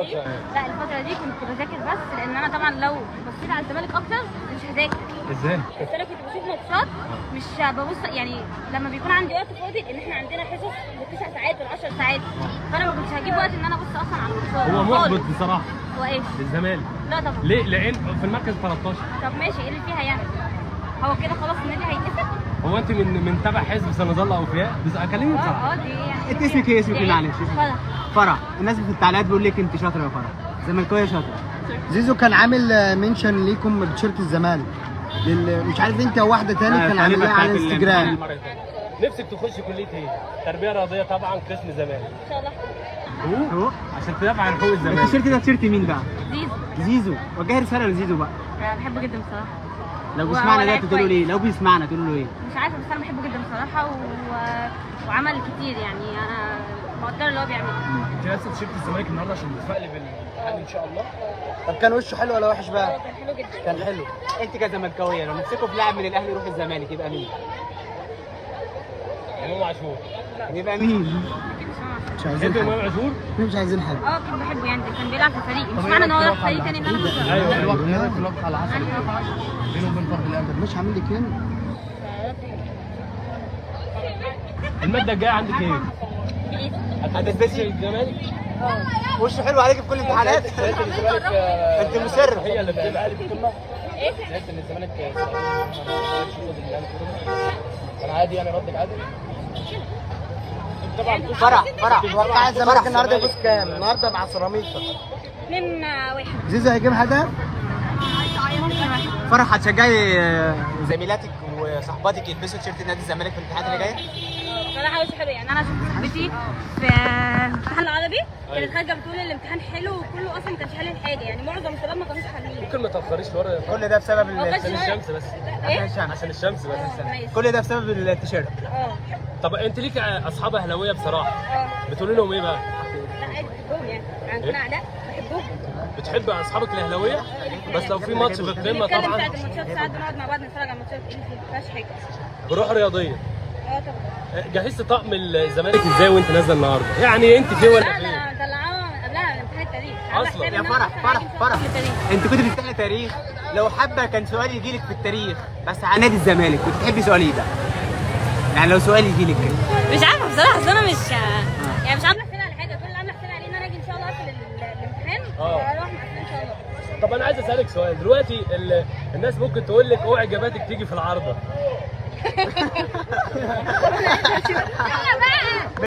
دي لا الفتره دي كنت بذاكر بس لان انا طبعا لو بصيت على الزمالك اكتر مش هذاكر ازاي؟ بس انا كنت بشوف ماتشات مش ببص يعني لما بيكون عندي وقت فاضي لان احنا عندنا حصص بالتسع ساعات والعشر ساعات فانا ما كنتش هجيب وقت ان انا ابص اصلا على الماتشات هو محبط خالص. بصراحه هو ايه؟ للزمالك لا طبعا ليه؟ لان في المركز 13 طب ماشي ايه اللي فيها يعني؟ هو كده خلاص النادي هيتقفل؟ هو انت من من تبع حزب سنظل اوفياء بس اكلمني بصراحه اه اه دي يعني انت اسمك ايه اسمك ايه دي معلش فرح فرح الناس في التعليقات بيقول لك انت شاطره يا فرح زملكاويه شاطره زيزو كان عامل منشن ليكم بتيشيرت الزمالك لل... مش عارف انت وواحده تاني آه، كان عامل التعليقة على بتاعت الانستجرام المرة اللي فاتت. نفسك تخش كليه ايه؟ تربيه رياضيه طبعا قسم زمالك ان شاء الله اهو عشان تدافع عن حقوق الزمالك التيشيرت ده تيشيرت مين بقى؟ زيزو زيزو وجهي رساله لزيزو بقى أنا بحبه جدا بصراحه لو هو- بيسمعنا هو ده لعيب تقولوا كويس. ليه؟ لو بيسمعنا تقولوا له ايه؟ مش عارفه بس انا بحبه جدا بصراحه و... وعمل كتير يعني انا مقدره اللي هو بيعمله انت لابسه تيشيرت الزمالك النهارده عشان تتفائلي بالامتحان ان شاء الله طب كان وشه حلو ولا وحش هو بقى؟ كان حلو جدا كان حلو انت كزملكاويه لو مسكوا في لاعب من الاهلي يروح الزمالك يبقى مين؟ امام عاشور يبقى مين؟ مش تحب عايزين حد امام عاشور؟ مش عايزين حد اه كنت بحبه يعني ده كان بيلعب في فريق مش معنى ان هو راح فريق تاني ان انا مش ايوه الوقت ايوه في الوقت على العصر بينه وبين فرد الامل مش عامل لك هنا الماده الجايه عندك ايه؟ هتدرسي الزمالك؟ وشه حلو عليك في كل الامتحانات شايف ان الزمالك انت مسر هي اللي بتبقى ايه شايف ان الزمالك كان عادي يعني ردك عادي؟ طبعا فرح فرح توقع الزمالك النهارده يفوز كام؟ النهارده مع سيراميكا اتنين واحد زيزو هيجيب هدف ممكن واحد فرح هتشجعي آه، زميلاتك وصحباتك يلبسوا تيشيرت نادي الزمالك في الامتحانات اللي جايه؟ بصراحه وش حلو يعني انا شفت صاحبتي في الامتحان العربي كانت خارجه بتقول الامتحان حلو وكله اصلا ما كانش حل الحاجه يعني معظم الشباب ما كانوش حالين ممكن ما تاخريش لورا كل ده بسبب هو ال- كان عشان الشمس بس ايه؟ عشان الشمس بس اه ماشي كل ده بسبب التيشيرت اه طب انت ليك اصحاب اهلاويه بصراحه اه بتقولي لهم ايه بقى؟ لا عادي بحبهم يعني عندنا اعداء بحبهم بتحب اصحابك الاهلاويه بس لو في ماتش في القمه بنتكلم طبعا ساعة الماتشات ساعات بنقعد مع بعض نتفرج على الماتشات ايه اللي فيهاش حاجه بروح رياضيه اه طبعا جهزت طقم الزمالك ازاي وانت نازله النهارده؟ يعني انت فين ولا لا فين؟ لا طلعوها قبلها امتحان التاريخ أصلاً. يا فرح فرح فرح انت كنت بتمتحني تاريخ لو حابه كان سؤال يجي لك في التاريخ بس عن نادي الزمالك كنت تحبي سؤال ايه ده؟ يعني لو سؤال يجي لك كده مش عارفه بصراحه اصل انا مش يعني مش عامله حساب على حاجه كل اللي عامله حساب عليه ان انا اجي ان شاء الله اقفل ال- الامتحان اه. واروح مقفله ان شاء الله طب انا عايز اسالك سؤال دلوقتي ال... الناس ممكن تقول لك اوعي اجاباتك تيجي في العارضه